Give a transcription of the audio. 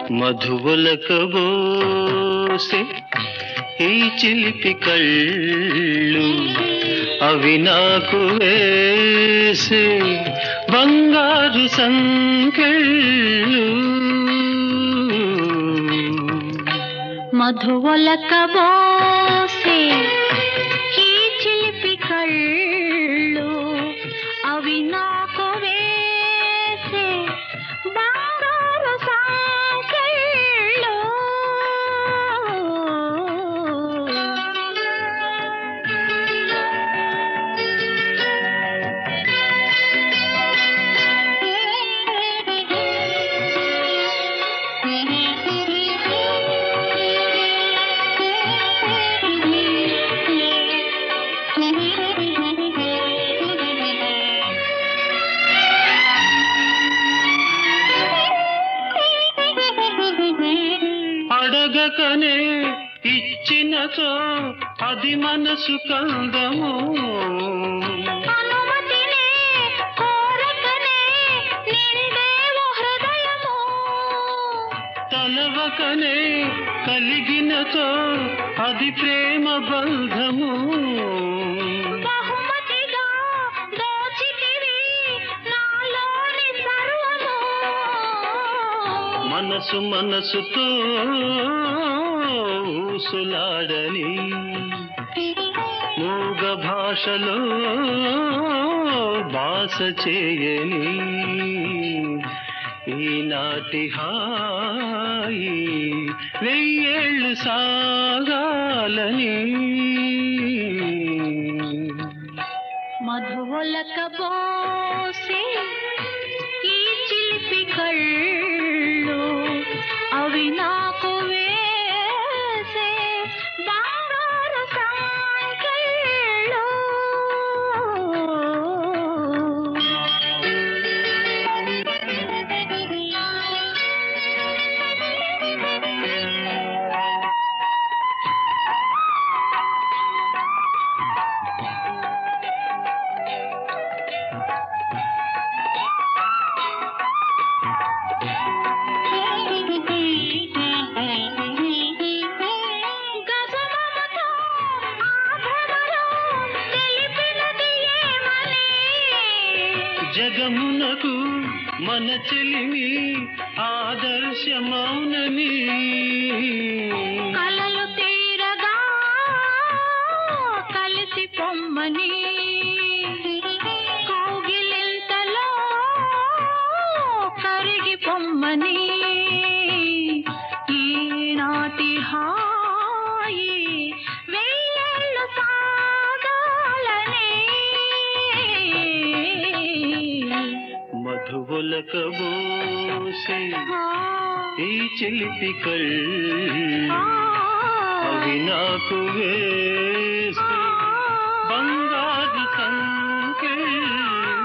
మధువులకబోసే ఈ చిలిపి కళ్ళు అవి నాకు వేసే బంగారు సంకెళ్ళు మధువలకబోసే ఈ చిలిపి కళ్ళు అవి నాకు వేసే బంగారు సంకెళ్ళు అడగకనే ఇచ్చినచో అది మనసు కందము అనుమతినే కోరకనే నిండేవు హృదయము తలవకనే కలిగినచో అది ప్రేమ బంధము బహుమతిగా దోచితివి నాలోని సర్వము మనసు మనసుతో ఊసులాడని మూగ భాషలో భాష చేయని ఈనాటి హాయి వెయ్యేళ్ళు సాగాలని మధువలకబోసే ఈ చిలిపి కళ్ళు అవి నాకు వేసే బంగారు సంకెళ్ళు గజమమతో ఆభరణలో తెలిపినది ఏమని జగమునకు మన చెలిమి ఆదర్శమౌనని కలలు తీరగా కలిసి పొమ్మని కౌగిలింతలో కరిగి పొమ్మని ఈనాటి హాయి వెయ్యేళ్ళు సాగాలని మధువులకబోసే ఈ చిలిపి కళ్ళు ఆ, అవి నాకు వేసే బంగారు సంకెళ్ళు